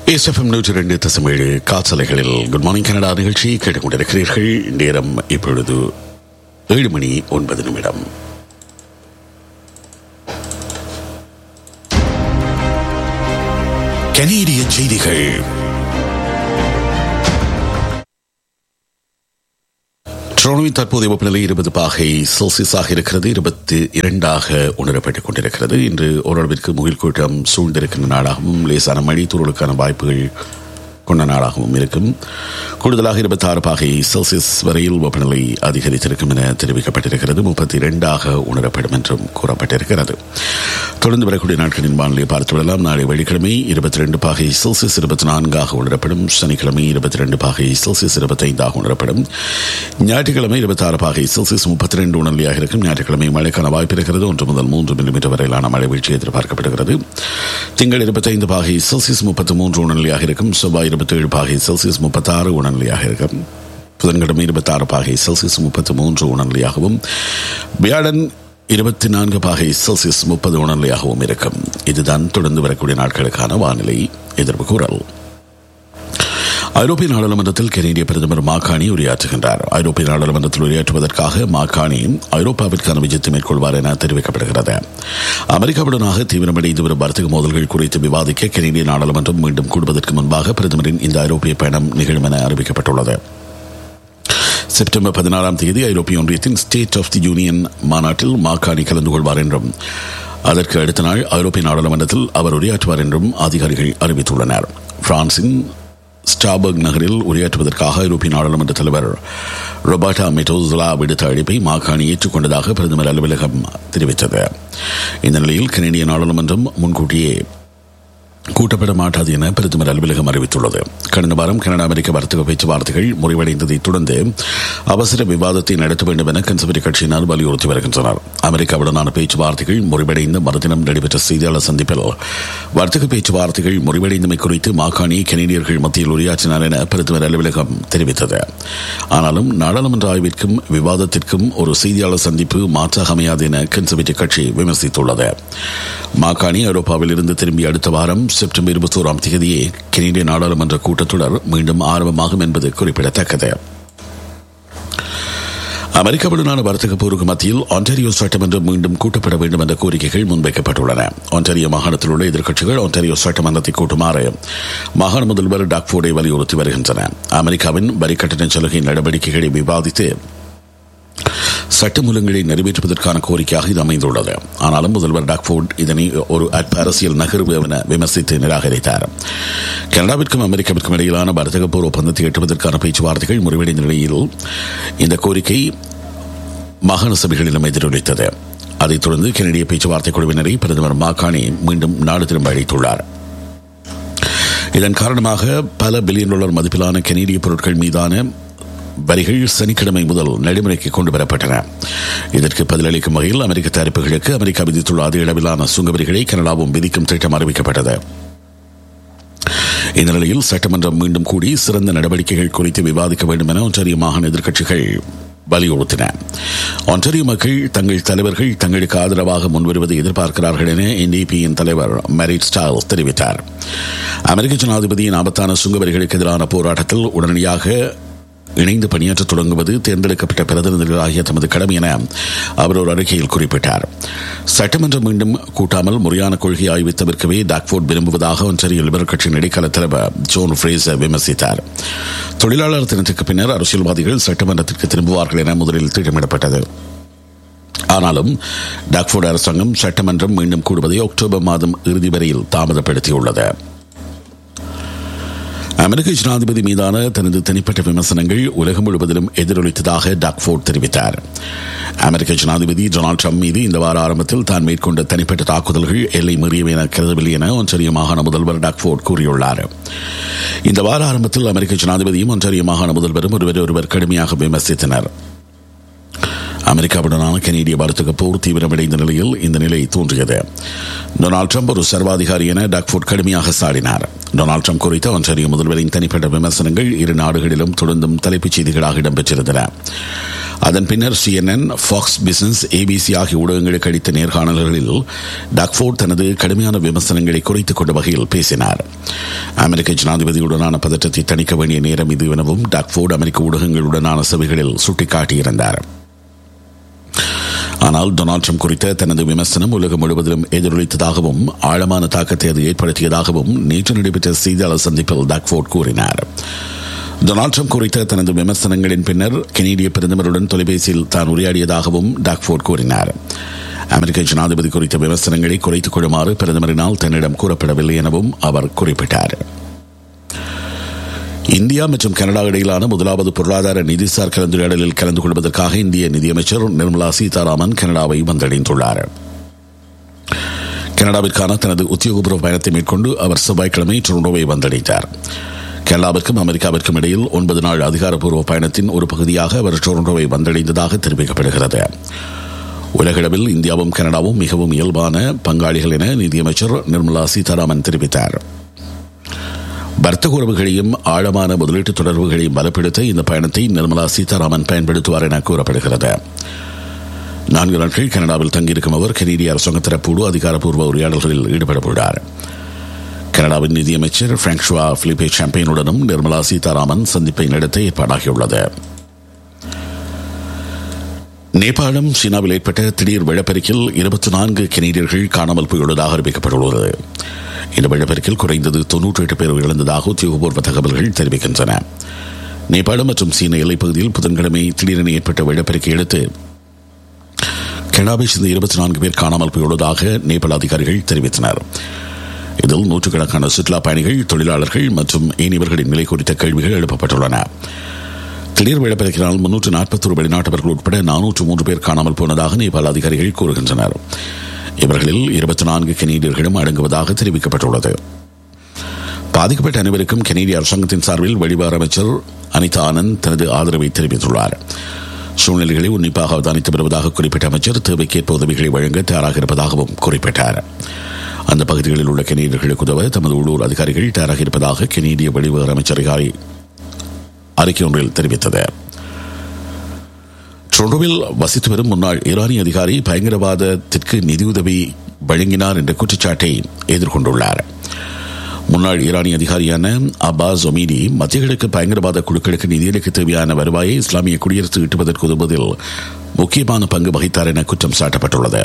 SFM நூற்றி ரெண்டு தசமேழு காற்றலைகளில் குட் மார்னிங் கனடா நிகழ்ச்சி கேட்டுக்கொண்டிருக்கிறீர்கள் நேரம் இப்பொழுது ஏழு மணி ஒன்பது நிமிடம் கனேடிய செய்திகள் டொரண்டோவின் தற்போதைய வெப்பநிலை இருபது பாகை செல்சியஸாக இருக்கிறது இருபத்தி இரண்டாக உணரப்பட்டுக் கொண்டிருக்கிறது இன்று ஓரளவிற்கு முகில் கூட்டம் சூழ்ந்திருக்கின்ற நாளாகவும் லேசான மழை தூரலுக்கான வாய்ப்புகள் கொண்ட நாளாகவும் இருக்கும் கூடுதலாக இருபத்தி ஆறு பாகை செல்சியஸ் வரையில் வெப்பநிலை அதிகரித்திருக்கும் என தெரிவிக்கப்பட்டிருக்கிறது முப்பத்தி இரண்டாக உணரப்படும் என்றும் கூறப்பட்டிருக்கிறது தொடர்ந்து வரக்கூடிய நாட்களின் வானிலையை பார்த்துவிடலாம் நாளை வெள்ளிக்கிழமை இருபத்தி ரெண்டு பாகை செல்சியஸ் இருபத்தி நான்காக உணரப்படும் சனிக்கிழமை இருபத்தி ரெண்டு பாகை செல்சியஸ் இருபத்தி ஐந்தாக உணரப்படும் ஞாயிற்றுக்கிழமை இருபத்தி ஆறு பாகை செல்சியஸ் முப்பத்தி ரெண்டு உணர்நிலையாக இருக்கும் ஞாயிற்றுக்கிழமை மழைக்கான வாய்ப்பு இருக்கிறது ஒன்று முதல் மூன்று மில்லிமீட்டர் வரையிலான மழை வீழ்ச்சி எதிர்பார்க்கப்படுகிறது திங்கள் இருபத்தைந்து பாகை செல்சியஸ் முப்பத்தி மூன்று உணர்நிலையாக இருக்கும் செவ்வாய் இருபத்தேழு பாகை செல்சியஸ் முப்பத்தாறு உணர்நிலையாக இருக்கும் புதன்கிழமை இருபத்தி ஆறு பாகை செல்சியஸ் முப்பத்தி மூன்று உணர்நிலையாகவும் வியாழன் இருபத்தி நான்கு பாகை செல்சியஸ் முப்பது உணர்நிலையாகவும் இருக்கும் இதுதான் தொடர்ந்து வரக்கூடிய நாட்களுக்கான வானிலை எதிர்ப்பு கூறல் ஐரோப்பிய நாடாளுமன்றத்தில் கனேடிய பிரதமர் மாகாணி உரையாற்றுகின்றார் ஐரோப்பிய நாடாளுமன்றத்தில் உரையாற்றுவதற்காக மாகாணி ஐரோப்பாவிற்கான விஜயத்தை மேற்கொள்வார் என தெரிவிக்கப்படுகிறது அமெரிக்காவுடனாக தீவிரமடைந்து வரும் வர்த்தக மோதல்கள் குறித்து விவாதிக்க கனேடிய நாடாளுமன்றம் மீண்டும் கூடுவதற்கு முன்பாக பிரதமரின் இந்த ஐரோப்பிய பயணம் நிகழும் என அறிவிக்கப்பட்டுள்ளது செப்டம்பர் பதினாறாம் தேதி ஐரோப்பிய ஒன்றியத்தின் ஸ்டேட் ஆஃப் தி யூனியன் மாநாட்டில் மாகாணி கலந்து கொள்வார் என்றும் அதற்கு அடுத்த நாள் ஐரோப்பிய நாடாளுமன்றத்தில் அவர் உரையாற்றுவார் என்றும் அதிகாரிகள் அறிவித்துள்ளனர் பிரான்சின் ஸ்டாபர்க் நகரில் உரையாற்றுவதற்காக ஐரோப்பிய நாடாளுமன்ற தலைவர் ரொபர்டா மெட்டோசலா விடுத்த அழைப்பை மாகாணி ஏற்றுக்கொண்டதாக பிரதமர் அலுவலகம் தெரிவித்தது இந்த நிலையில் கனேடிய நாடாளுமன்றம் முன்கூட்டியே கூட்டப்பட மாட்டாது என பிரதமர் அலுவலகம் அறிவித்துள்ளது கடந்த வாரம் கனடா அமெரிக்க வர்த்தக பேச்சுவார்த்தைகள் முறிவடைந்ததை தொடர்ந்து அவசர விவாதத்தை நடத்த வேண்டும் என கன்சர்வேட்டிவ் கட்சியினர் வலியுறுத்தி வருகின்றனர் அமெரிக்காவுடனான பேச்சுவார்த்தைகள் முறிவடைந்த மறுதினம் நடைபெற்ற செய்தியாளர் சந்திப்பில் வர்த்தக பேச்சுவார்த்தைகள் முறிவடைந்தமை குறித்து மாகாணி கனேடியர்கள் மத்தியில் உரையாற்றினார் என பிரதமர் அலுவலகம் தெரிவித்தது ஆனாலும் நாடாளுமன்ற ஆய்விற்கும் விவாதத்திற்கும் ஒரு செய்தியாளர் சந்திப்பு மாற்றாக அமையாது என கன்சர்வேட்டிவ் கட்சி விமர்சித்துள்ளது மாகாணி ஐரோப்பாவில் இருந்து திரும்பி அடுத்த வாரம் செப்டம்பர் இருபத்தோராம் தேதியே கனேடிய நாடாளுமன்ற கூட்டத்தொடர் மீண்டும் ஆரம்பமாகும் என்பது குறிப்பிடத்தக்கது அமெரிக்காவுடனான வர்த்தக போருக்கு மத்தியில் ஆன்டாரியோ சட்டமன்றம் மீண்டும் கூட்டப்பட வேண்டும் என்ற கோரிக்கைகள் முன்வைக்கப்பட்டுள்ளன ஆன்டாரியோ மாகாணத்தில் உள்ள எதிர்க்கட்சிகள் ஆன்டாரியோ சட்டமன்றத்தை கூட்டுமாறு மாகாண முதல்வர் டாக்போர்டை வலியுறுத்தி வருகின்றன அமெரிக்காவின் வரி கட்டண சலுகை நடவடிக்கைகளை விவாதித்து சட்டமூலங்களை நிறைவேற்றுவதற்கான கோரிக்கையாக இது அமைந்துள்ளது ஆனாலும் முதல்வர் டாக்ஃபோர்ட் இதனை ஒரு அற்ப அரசியல் நகர்வு என விமர்சித்து நிராகரித்தார் கனடாவிற்கும் அமெரிக்காவிற்கும் இடையிலான வர்த்தக போர் ஒப்பந்தத்தை எட்டுவதற்கான பேச்சுவார்த்தைகள் முறிவடைந்த நிலையில் இந்த கோரிக்கை மாகாண சபைகளிலும் எதிரொலித்தது அதைத் தொடர்ந்து கனடிய பேச்சுவார்த்தை குழுவினரை பிரதமர் மாகாணி மீண்டும் நாடு திரும்ப அழைத்துள்ளார் இதன் காரணமாக பல பில்லியன் டாலர் மதிப்பிலான கனேடிய பொருட்கள் மீதான வரிகள் சனிக்கிழமை முதல் நடைமுறைக்கு கொண்டு வரப்பட்டன இதற்கு பதிலளிக்கும் வகையில் அமெரிக்க தயாரிப்புகளுக்கு அமெரிக்கா விதித்துள்ள அதே அளவிலான சுங்க வரிகளை கனடாவும் விதிக்கும் திட்டம் அறிவிக்கப்பட்டது இந்த நிலையில் சட்டமன்றம் மீண்டும் கூடி சிறந்த நடவடிக்கைகள் குறித்து விவாதிக்க வேண்டும் என ஒன்றிய மாகாண எதிர்க்கட்சிகள் வலியுறுத்தின ஒன்றிய மக்கள் தங்கள் தலைவர்கள் தங்களுக்கு ஆதரவாக முன்வருவதை எதிர்பார்க்கிறார்கள் என என்டிபியின் தலைவர் மெரிட் ஸ்டால் தெரிவித்தார் அமெரிக்க ஜனாதிபதியின் ஆபத்தான சுங்க வரிகளுக்கு எதிரான போராட்டத்தில் உடனடியாக இணைந்து பணியாற்ற தொடங்குவது தேர்ந்தெடுக்கப்பட்ட பிரதிநிதிகளாகிய தமது கடமை என அவர் ஒரு அறிக்கையில் குறிப்பிட்டார் சட்டமன்றம் மீண்டும் கூட்டாமல் முறையான கொள்கை ஆய்வை தவிர்க்கவே டாக்ஃபோர்ட் விரும்புவதாக ஒன்றிய லிபரல் கட்சியின் இடைக்கால தலைவர் ஜோன் ஃப்ரேசர் விமர்சித்தார் தொழிலாளர் தினத்துக்கு பின்னர் அரசியல்வாதிகள் சட்டமன்றத்திற்கு திரும்புவார்கள் என முதலில் திட்டமிடப்பட்டது ஆனாலும் டாக்ஃபோர்ட் அரசாங்கம் சட்டமன்றம் மீண்டும் கூடுவதை அக்டோபர் மாதம் இறுதி வரையில் தாமதப்படுத்தியுள்ளது அமெரிக்க ஜனாதிபதி மீதான தனது தனிப்பட்ட விமர்சனங்கள் உலகம் முழுவதிலும் எதிரொலித்ததாக டாக்ஃபோர்ட் தெரிவித்தார் அமெரிக்க ஜனாதிபதி டொனால்டு ட்ரம்ப் மீது இந்த வார ஆரம்பத்தில் தான் மேற்கொண்ட தனிப்பட்ட தாக்குதல்கள் எல்லை மீறியவை என கருதவில்லை என ஒன்றிய மாகாண முதல்வர் டாக்ஃபோர்ட் கூறியுள்ளார் இந்த வார ஆரம்பத்தில் அமெரிக்க ஜனாதிபதியும் ஒன்றிய மாகாண முதல்வரும் ஒருவர் ஒருவர் கடுமையாக விமர்சித்தனர் அமெரிக்காவுடனான கனேடிய வர்த்தக போர் தீவிரமடைந்த நிலையில் இந்த நிலை தோன்றியது டொனால்டு ட்ரம்ப் ஒரு சர்வாதிகாரி என டாக்ஃபோர்ட் கடுமையாக சாடினார் டொனால்டு ட்ரம்ப் குறித்த ஒன்றிய முதல்வரின் தனிப்பட்ட விமர்சனங்கள் இரு நாடுகளிலும் தொடர்ந்தும் தலைப்புச் செய்திகளாக இடம்பெற்றிருந்தன அதன் பின்னர் சிஎன்என் ஃபாக்ஸ் பிசினஸ் ஏபிசி ஆகிய ஊடகங்களுக்கு அளித்த நேர்காணல்களில் டக்ஃபோர்ட் தனது கடுமையான விமர்சனங்களை குறைத்துக் கொண்ட வகையில் பேசினார் அமெரிக்க ஜனாதிபதியுடனான பதற்றத்தை தணிக்க வேண்டிய நேரம் இது எனவும் டக்ஃபோர்ட் அமெரிக்க ஊடகங்களுடனான சபைகளில் சுட்டிக்காட்டியிருந்தார் ஆனால் டொனால்ட் ட்ரம்ப் குறித்த தனது விமர்சனம் உலகம் முழுவதிலும் எதிரொலித்ததாகவும் ஆழமான தாக்கத்தை அது ஏற்படுத்தியதாகவும் நேற்று நடைபெற்ற செய்தியாளர் சந்திப்பில் டாக்ஃபோர்ட் கூறினார் டொனால்ட் ட்ரம்ப் குறித்த தனது விமர்சனங்களின் பின்னர் கெனடிய பிரதமருடன் தொலைபேசியில் தான் உரையாடியதாகவும் டாக்ஃபோர்ட் கூறினார் அமெரிக்க ஜனாதிபதி குறித்த விமர்சனங்களை குறைத்துக் கொள்ளுமாறு பிரதமரினால் தன்னிடம் கூறப்படவில்லை எனவும் அவர் குறிப்பிட்டார் இந்தியா மற்றும் கனடா இடையிலான முதலாவது பொருளாதார நிதிசார் கலந்துரையாடலில் கலந்து கொள்வதற்காக இந்திய நிதியமைச்சர் நிர்மலா சீதாராமன் கனடாவை வந்தடைந்துள்ளார் கனடாவிற்கான தனது உத்தியோகபூர்வ பயணத்தை மேற்கொண்டு அவர் செவ்வாய்க்கிழமை டொரண்டோவை வந்தடைந்தார் கனடாவிற்கும் அமெரிக்காவிற்கும் இடையில் ஒன்பது நாள் அதிகாரப்பூர்வ பயணத்தின் ஒரு பகுதியாக அவர் டொரண்டோவை வந்தடைந்ததாக தெரிவிக்கப்படுகிறது உலகளவில் இந்தியாவும் கனடாவும் மிகவும் இயல்பான பங்காளிகள் என நிதியமைச்சர் நிர்மலா சீதாராமன் தெரிவித்தார் வர்த்தக உறவுகளையும் ஆழமான முதலீட்டு தொடர்புகளையும் பலப்படுத்த இந்த பயணத்தை நிர்மலா சீதாராமன் பயன்படுத்துவார் என கூறப்படுகிறது நான்கு நாட்கள் கனடாவில் தங்கியிருக்கும் அவர் கனேடிய அரசாங்க தரப்போடு அதிகாரப்பூர்வ உரையாடல்களில் ஈடுபடவுள்ளார் கனடாவின் நிதியமைச்சர் பிராங்க்ஷுவா பிலிப்பே சாம்பியனுடனும் நிர்மலா சீதாராமன் சந்திப்பை நடத்த ஏற்பாடாகியுள்ளது நேபாளம் சீனாவில் ஏற்பட்ட திடீர் வெள்ளப்பெருக்கில் இருபத்தி நான்கு கெனடியர்கள் காணாமல் போயுள்ளதாக அறிவிக்கப்பட்டுள்ளது இந்த வெள்ளப்பெருக்கில் குறைந்தது தொன்னூற்றி எட்டு பேர் உயிரிழந்ததாக உத்தியோகபூர்வ தகவல்கள் தெரிவிக்கின்றன நேபாளம் மற்றும் சீன எல்லைப்பகுதியில் புதன்கிழமை திடீரென ஏற்பட்ட வெள்ளப்பெருக்கை அடுத்து கனடாவை சேர்ந்த இருபத்தி நான்கு பேர் காணாமல் போயுள்ளதாக நேபாள அதிகாரிகள் தெரிவித்தனர் இதில் நூற்றுக்கணக்கான சுற்றுலா பயணிகள் தொழிலாளர்கள் மற்றும் ஏனியவர்களின் நிலை குறித்த கேள்விகள் எழுப்பப்பட்டுள்ளன திடீர் வெள்ளப்பெருக்கினால் முன்னூற்று நாற்பத்தொரு வெளிநாட்டவர்கள் உட்பட நானூற்று மூன்று பேர் காணாமல் போனதாக நேபாள அதிகாரிகள் கூறுகின்றனர் இவர்களில் இருபத்தி நான்கு கெனடியர்களும் அடங்குவதாக தெரிவிக்கப்பட்டுள்ளது பாதிக்கப்பட்ட அனைவருக்கும் கெனடிய அரசாங்கத்தின் சார்பில் வெளிவார அமைச்சர் அனிதா ஆனந்த் தனது ஆதரவை தெரிவித்துள்ளார் சூழ்நிலைகளை உன்னிப்பாக அவதானித்து வருவதாக குறிப்பிட்ட அமைச்சர் தேவைக்கேற்ப உதவிகளை வழங்க தயாராக இருப்பதாகவும் குறிப்பிட்டார் அந்த பகுதிகளில் உள்ள கெனடியர்களுக்கு உதவ தமது உள்ளூர் அதிகாரிகள் தயாராக இருப்பதாக கெனடிய வெளிவார அமைச்சர் அறிக்கை ஒன்றில் தெரிவித்தது டொரண்டோவில் வசித்து வரும் முன்னாள் ஈரானிய அதிகாரி பயங்கரவாதத்திற்கு நிதியுதவி வழங்கினார் என்ற குற்றச்சாட்டை எதிர்கொண்டுள்ளார் முன்னாள் ஈரானிய அதிகாரியான அப்பாஸ் ஒமீடி மத்திய கிழக்கு பயங்கரவாத குழுக்களுக்கு நிதியளிக்க தேவையான வருவாயை இஸ்லாமிய குடியரசு ஈட்டுவதற்கு உதவுவதில் முக்கியமான பங்கு வகித்தார் என குற்றம் சாட்டப்பட்டுள்ளது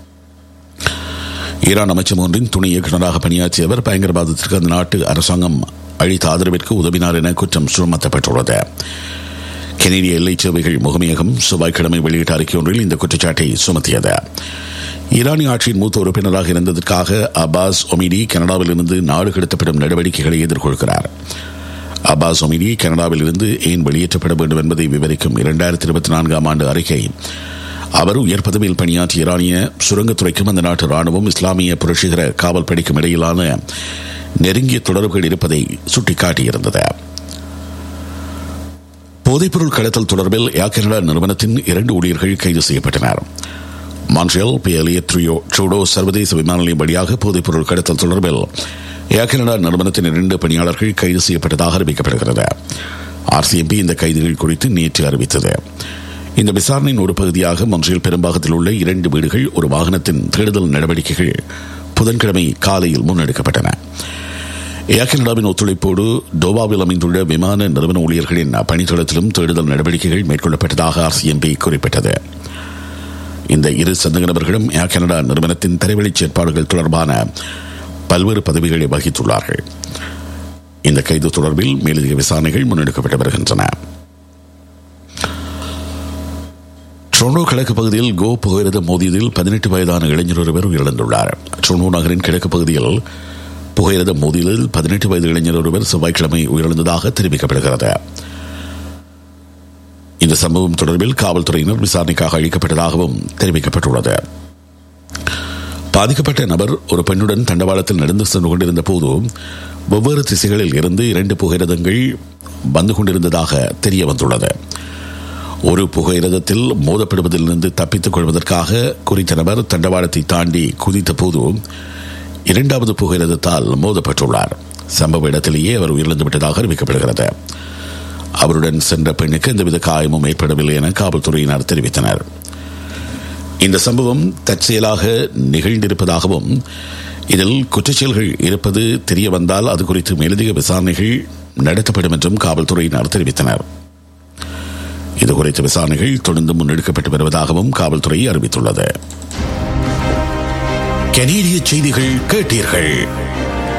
ஈரான் அமைச்சர் ஒன்றின் துணை இயக்குநராக பணியாற்றிய அவர் பயங்கரவாதத்திற்கு அந்த நாட்டு அரசாங்கம் அளித்த ஆதரவிற்கு உதவினார் என குற்றம் சுமத்தப்பட்டுள்ளது கெனடிய எல்லை சேவைகள் முகமையகம் செவ்வாய்க்கிழமை வெளியிட்ட அறிக்கை ஒன்றில் இந்த குற்றச்சாட்டை சுமத்தியது ஈரானிய ஆட்சியின் மூத்த உறுப்பினராக இருந்ததற்காக அப்பாஸ் ஒமிடி கனடாவில் இருந்து நாடு கடத்தப்படும் நடவடிக்கைகளை எதிர்கொள்கிறார் அப்பாஸ் ஒமிடி கனடாவில் இருந்து ஏன் வெளியேற்றப்பட வேண்டும் என்பதை விவரிக்கும் இரண்டாயிரத்தி இருபத்தி நான்காம் ஆண்டு அறிக்கை அவர் உயர் பதவியில் பணியாற்றிய ஈரானிய சுரங்கத்துறைக்கும் அந்த நாட்டு ராணுவம் இஸ்லாமிய புரட்சிகர காவல் படைக்கும் இடையிலான நெருங்கிய தொடர்புகள் இருப்பதை சுட்டிக்காட்டியிருந்தது போதைப்பொருள் கடத்தல் தொடர்பில் ஏர் கனடா நிறுவனத்தின் இரண்டு ஊழியர்கள் கைது செய்யப்பட்டனர் மான்ட்ரியல் பிஎல்ஏ ட்ரியோ ட்ரூடோ சர்வதேச விமான நிலையம் வழியாக போதைப்பொருள் கடத்தல் தொடர்பில் ஏர் கனடா நிறுவனத்தின் இரண்டு பணியாளர்கள் கைது செய்யப்பட்டதாக அறிவிக்கப்படுகிறது ஆர்சிஎம்பி இந்த கைதுகள் குறித்து நேற்று அறிவித்தது இந்த விசாரணையின் ஒரு பகுதியாக மொன்றியல் பெரும்பாகத்தில் உள்ள இரண்டு வீடுகள் ஒரு வாகனத்தின் தேடுதல் நடவடிக்கைகள் புதன்கிழமை காலையில் முன்னெடுக்கப்பட்டன ஏர் கனடாவின் ஒத்துழைப்போடு டோவாவில் அமைந்துள்ள விமான நிறுவன ஊழியர்களின் பணித்தளத்திலும் தேடுதல் நடவடிக்கைகள் மேற்கொள்ளப்பட்டதாக ஆர்சிஎம்பி குறிப்பிட்டது இந்த இரு சந்தக நபர்களும் ஏர் கனடா நிறுவனத்தின் தரைவழி செயற்பாடுகள் தொடர்பான பல்வேறு பதவிகளை வகித்துள்ளார்கள் இந்த கைது தொடர்பில் மேலதிக விசாரணைகள் முன்னெடுக்கப்பட்டு வருகின்றன டொரண்டோ கிழக்கு பகுதியில் கோ புகையிரத மோதியதில் பதினெட்டு வயதான இளைஞர் ஒருவர் உயிரிழந்துள்ளார் டொரண்டோ நகரின் கிழக்கு பகுதியில் புகையிரத மோதியதில் பதினெட்டு வயது இளைஞர் ஒருவர் செவ்வாய்க்கிழமை உயிரிழந்ததாக தெரிவிக்கப்படுகிறது இந்த சம்பவம் தொடர்பில் காவல்துறையினர் விசாரணைக்காக அளிக்கப்பட்டதாகவும் தெரிவிக்கப்பட்டுள்ளது பாதிக்கப்பட்ட நபர் ஒரு பெண்ணுடன் தண்டவாளத்தில் நடந்து சென்று கொண்டிருந்த போது வெவ்வேறு திசைகளில் இருந்து இரண்டு புகையிரதங்கள் வந்து கொண்டிருந்ததாக தெரிய வந்துள்ளது ஒரு புகையிரதத்தில் மோதப்படுவதிலிருந்து தப்பித்துக் கொள்வதற்காக குறித்த நபர் தண்டவாளத்தை தாண்டி குதித்த போது இரண்டாவது புகையிரதத்தால் மோதப்பட்டுள்ளார் சம்பவ இடத்திலேயே அவர் உயிரிழந்து விட்டதாக அறிவிக்கப்படுகிறது அவருடன் சென்ற பெண்ணுக்கு எந்தவித காயமும் ஏற்படவில்லை என காவல்துறையினர் தெரிவித்தனர் இந்த சம்பவம் தற்செயலாக நிகழ்ந்திருப்பதாகவும் இதில் குற்றச்செயல்கள் இருப்பது தெரிய வந்தால் அது குறித்து மேலதிக விசாரணைகள் நடத்தப்படும் என்றும் காவல்துறையினர் தெரிவித்தனர் இதுகுறித்த விசாரணைகள் தொடர்ந்து முன்னெடுக்கப்பட்டு வருவதாகவும் காவல்துறை அறிவித்துள்ளது கனேடிய செய்திகள் கேட்டீர்கள்